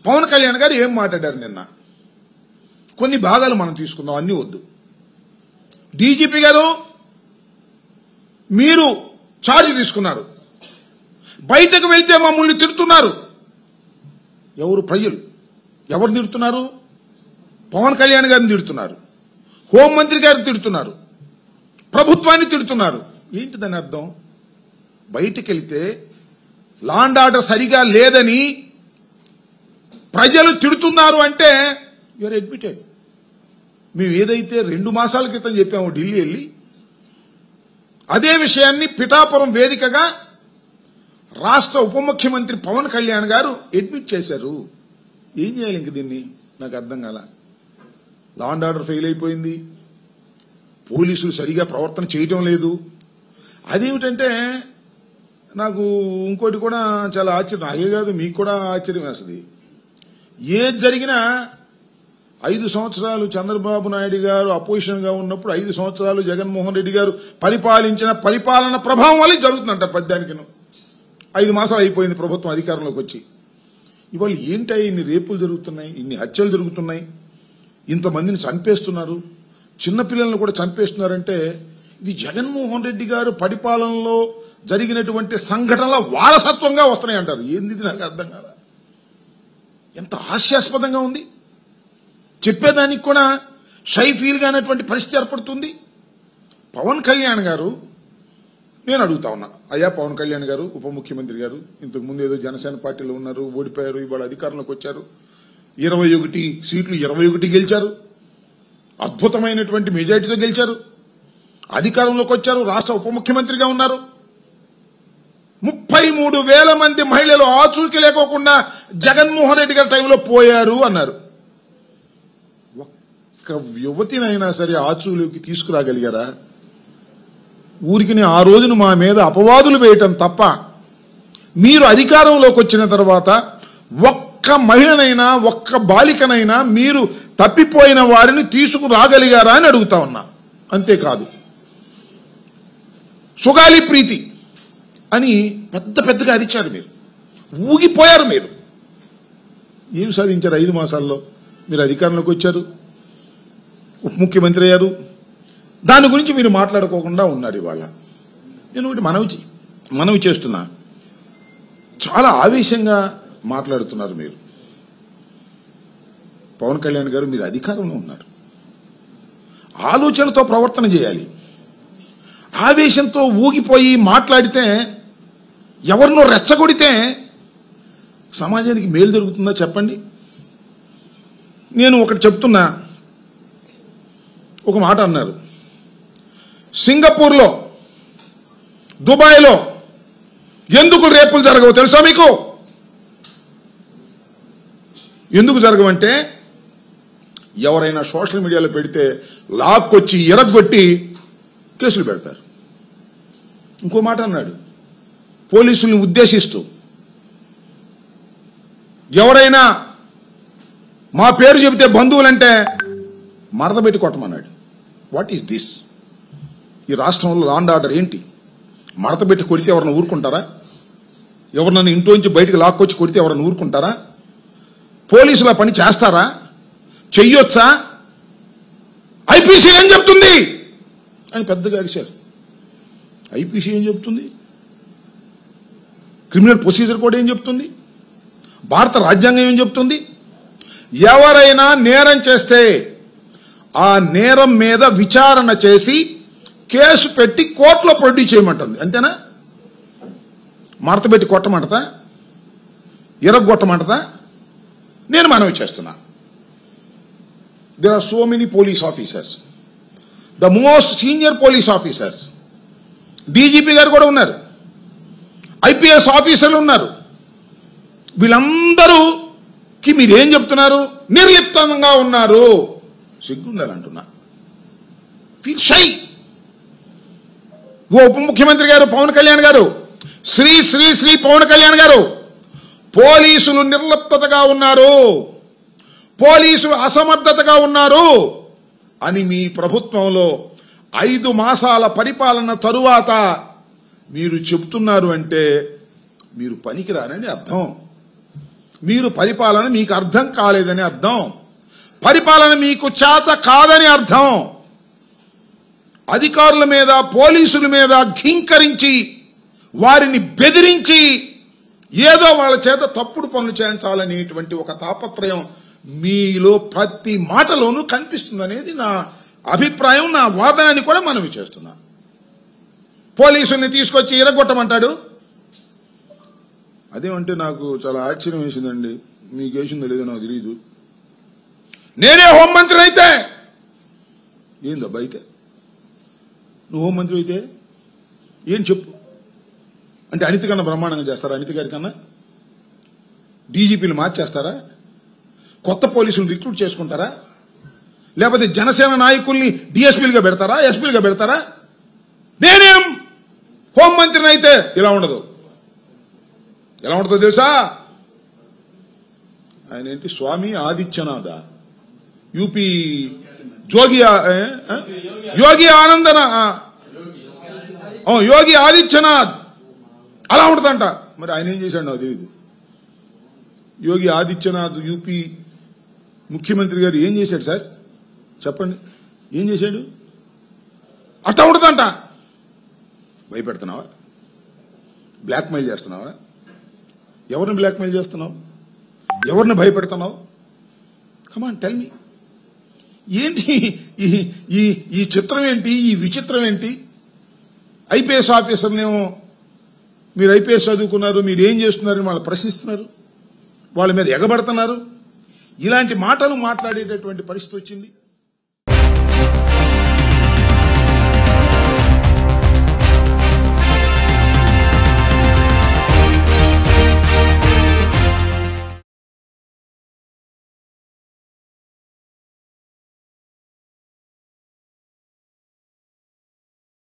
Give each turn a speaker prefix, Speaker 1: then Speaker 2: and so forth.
Speaker 1: పవన్ కళ్యాణ్ గారు ఏం మాట్లాడారు నిన్న కొన్ని భాగాలు మనం తీసుకుందాం అన్ని వద్దు డీజీపీ గారు మీరు ఛార్జ్ తీసుకున్నారు బయటకు వెళ్తే మమ్మల్ని తిడుతున్నారు ఎవరు ప్రజలు ఎవరు తిడుతున్నారు పవన్ కళ్యాణ్ గారిని తిడుతున్నారు హోంమంత్రి గారిని తిడుతున్నారు ప్రభుత్వాన్ని తిడుతున్నారు ఏంటి దాని అర్థం బయటికి వెళ్తే లాండ్ ఆర్డర్ సరిగా లేదని ప్రజలు తిడుతున్నారు అంటే యూఆర్ అడ్మిటెడ్ మేము ఏదైతే రెండు మాసాల క్రితం చెప్పామో ఢిల్లీ వెళ్ళి అదే విషయాన్ని పిఠాపురం వేదికగా రాష్ట్ర ఉప ముఖ్యమంత్రి పవన్ కళ్యాణ్ గారు అడ్మిట్ చేశారు ఏం చేయాలి ఇంక దీన్ని నాకు అర్థం కాల లా అండ్ ఆర్డర్ ఫెయిల్ అయిపోయింది పోలీసులు సరిగా ప్రవర్తన చేయటం లేదు అదేమిటంటే నాకు ఇంకోటి కూడా చాలా ఆశ్చర్యం నాకే కాదు మీకు కూడా ఆశ్చర్యం వేస్తుంది ఏది జరిగినా ఐదు సంవత్సరాలు చంద్రబాబు నాయుడు గారు అపోజిషన్ గా ఉన్నప్పుడు ఐదు సంవత్సరాలు జగన్మోహన్ రెడ్డి గారు పరిపాలించిన పరిపాలన ప్రభావం వల్ల జరుగుతుందంట పద్యానికి ఐదు మాసాలు అయిపోయింది ప్రభుత్వం అధికారంలోకి వచ్చి ఇవాళ ఏంటి ఇన్ని రేపులు జరుగుతున్నాయి ఇన్ని హత్యలు జరుగుతున్నాయి ఇంతమందిని చంపేస్తున్నారు చిన్నపిల్లలను కూడా చంపేస్తున్నారంటే ఇది జగన్మోహన్ రెడ్డి గారు పరిపాలనలో జరిగినటువంటి సంఘటనల వారసత్వంగా వస్తున్నాయి అంటారు ఏంది ఇది నాకు అర్థం కాదా ఎంత హాస్యాస్పదంగా ఉంది చెప్పేదానికి కూడా షై ఫీల్ గానటువంటి పరిస్థితి ఏర్పడుతుంది పవన్ కళ్యాణ్ గారు నేను అడుగుతా ఉన్నా అయ్యా పవన్ కళ్యాణ్ గారు ఉప ముఖ్యమంత్రి గారు ఇంతకు ముందు ఏదో జనసేన పార్టీలో ఉన్నారు ఓడిపోయారు ఇవాళ అధికారంలోకి వచ్చారు ఇరవై ఒకటి సీట్లు ఇరవై ఒకటి గెలిచారు అద్భుతమైనటువంటి మెజారిటీతో గెలిచారు అధికారంలోకి వచ్చారు రాష్ట్ర ఉప ముఖ్యమంత్రిగా ఉన్నారు ముప్పై మూడు వేల మంది మహిళలు ఆచూకీ లేకోకుండా జగన్మోహన్ రెడ్డి గారి టైంలో పోయారు అన్నారు ఒక్క యువతినైనా సరే ఆచూలోకి తీసుకురాగలిగారా ఊరికి ఆ రోజున మా మీద అపవాదులు వేయటం తప్ప మీరు అధికారంలోకి వచ్చిన తర్వాత ఒక్క మహిళనైనా ఒక్క బాలికనైనా మీరు తప్పిపోయిన వారిని తీసుకురాగలిగారా అని అడుగుతా ఉన్నా అంతేకాదు సుగాలి ప్రీతి అని పెద్ద పెద్దగా అరిచారు మీరు ఊగిపోయారు మీరు ఏం సాధించారు ఐదు మాసాల్లో మీరు అధికారంలోకి వచ్చారు ఉప ముఖ్యమంత్రి అయ్యారు దాని గురించి మీరు మాట్లాడుకోకుండా ఉన్నారు ఇవాళ నేను ఒకటి మనవి చే- మనవి చేస్తున్నా చాలా ఆవేశంగా మాట్లాడుతున్నారు మీరు పవన్ కళ్యాణ్ గారు మీరు అధికారంలో ఉన్నారు ఆలోచనతో ప్రవర్తన చేయాలి ఆవేశంతో ఊగిపోయి మాట్లాడితే ఎవరినో రెచ్చగొడితే సమాజానికి మేలు జరుగుతుందా చెప్పండి నేను ఒకటి చెప్తున్నా ఒక మాట అన్నారు సింగపూర్లో దుబాయ్లో ఎందుకు రేపులు జరగవు తెలుసా మీకు ఎందుకు జరగవంటే ఎవరైనా సోషల్ మీడియాలో పెడితే లాక్కొచ్చి ఎరగొట్టి కేసులు పెడతారు ఇంకో మాట అన్నాడు పోలీసుల్ని ఉద్దేశిస్తూ ఎవరైనా మా పేరు చెబితే బంధువులంటే మరద పెట్టి కొట్టమన్నాడు వాట్ ఈస్ దిస్ ఈ రాష్ట్రంలో లాండ్ ఆర్డర్ ఏంటి మడత పెట్టి కొడితే ఎవరైనా ఊరుకుంటారా ఎవరినైనా ఇంట్లోంచి బయటకు లాక్కొచ్చి కొడితే ఎవరైనా ఊరుకుంటారా పోలీసులు ఆ పని చేస్తారా చెయ్యొచ్చా ఐపీసీ ఏం చెప్తుంది అని పెద్దగా అరిశారు ఐపీసీ ఏం చెప్తుంది క్రిమినల్ ప్రొసీజర్ కూడా ఏం చెప్తుంది భారత రాజ్యాంగం ఏం చెప్తుంది ఎవరైనా నేరం చేస్తే ఆ నేరం మీద విచారణ చేసి కేసు పెట్టి కోర్టులో ప్రొడ్యూస్ చేయమంటుంది అంతేనా మడతబెట్టి కొట్టమంటదా ఇరగొట్టమంటదా నేను మనవి చేస్తున్నా there are so many police officers the most senior police officers DGP గారు కూడా ఉన్నారు ఐపీఎస్ ఆఫీసర్లు ఉన్నారు వీళ్ళందరూకి మీరేం చెప్తున్నారు నిర్లిప్తంగా ఉన్నారు సిగ్గుండాలంటున్నా ఫీల్ షై ఓ ఉప ముఖ్యమంత్రి గారు పవన్ కళ్యాణ్ గారు శ్రీ శ్రీ శ్రీ పవన్ కళ్యాణ్ గారు పోలీసులు నిర్లిప్తగా ఉన్నారు పోలీసులు అసమర్థతగా ఉన్నారు అని మీ ప్రభుత్వంలో ఐదు మాసాల పరిపాలన తరువాత మీరు చెప్తున్నారు అంటే మీరు పనికిరారని అర్థం మీరు పరిపాలన మీకు అర్థం కాలేదని అర్థం పరిపాలన మీకు చేత కాదని అర్థం అధికారుల మీద పోలీసుల మీద ఘీంకరించి వారిని బెదిరించి ఏదో వాళ్ళ చేత తప్పుడు పనులు చేయించాలనేటువంటి ఒక తాపత్రయం మీలో ప్రతి మాటలోనూ కనిపిస్తుందనేది నా అభిప్రాయం నా వాదన అని కూడా మనవి చేస్తున్నా పోలీసుల్ని తీసుకొచ్చి ఇరగొట్టమంటాడు అదేమంటే నాకు చాలా ఆశ్చర్యం వేసిందండి మీకు వేసిందో లేదో నాకు తెలియదు నేనే హోంమంత్రి అయితే ఏందబ్బా అయితే నువ్వు హోంమంత్రి అయితే ఏం చెప్పు అంటే అనిత కన్నా బ్రహ్మాండంగా చేస్తారా అనిత గారి కన్నా డీజీపీలు మార్చేస్తారా కొత్త పోలీసులు రిక్రూట్ చేసుకుంటారా లేకపోతే జనసేన నాయకుల్ని డిఎస్పీలుగా పెడతారా ఎస్పీలుగా పెడతారా నేనేం హోంమంత్రిని అయితే ఇలా ఉండదు ఎలా ఉంటుందో తెలుసా ఆయన ఏంటి స్వామి ఆదిత్యనాథ యూపీ జోగి ఆ- ఏ? ఆ? యోగి ఆనందన ఆ. ఓ, యోగి ఆదిత్యనాథ్ అలా ఉంటుందంట మరి ఆయన ఏం చేశాడు నాకు తెలియదు యోగి ఆదిత్యనాథ్ యూపీ ముఖ్యమంత్రి గారు ఏం చేశాడు సార్ చెప్పండి ఏం చేశాడు అట్టా ఉంటుందంట భయపెడుతున్నావా బ్లాక్మెయిల్ చేస్తున్నావా ఎవరిని బ్లాక్మెయిల్ చేస్తున్నావు ఎవరిని భయపెడుతున్నావు కమాన్ టెల్ మీ ఏంటి ఈ ఈ ఈ చిత్రం ఏంటి ఈ విచిత్రం ఏంటి ఐపీఎస్ ఆఫీసర్నేమో మీరు ఐపీఎస్ చదువుకున్నారు మీరు ఏం చేస్తున్నారని వాళ్ళు ప్రశ్నిస్తున్నారు వాళ్ళ మీద ఎగబడుతున్నారు ఇలాంటి మాటలు మాట్లాడేటటువంటి పరిస్థితి వచ్చింది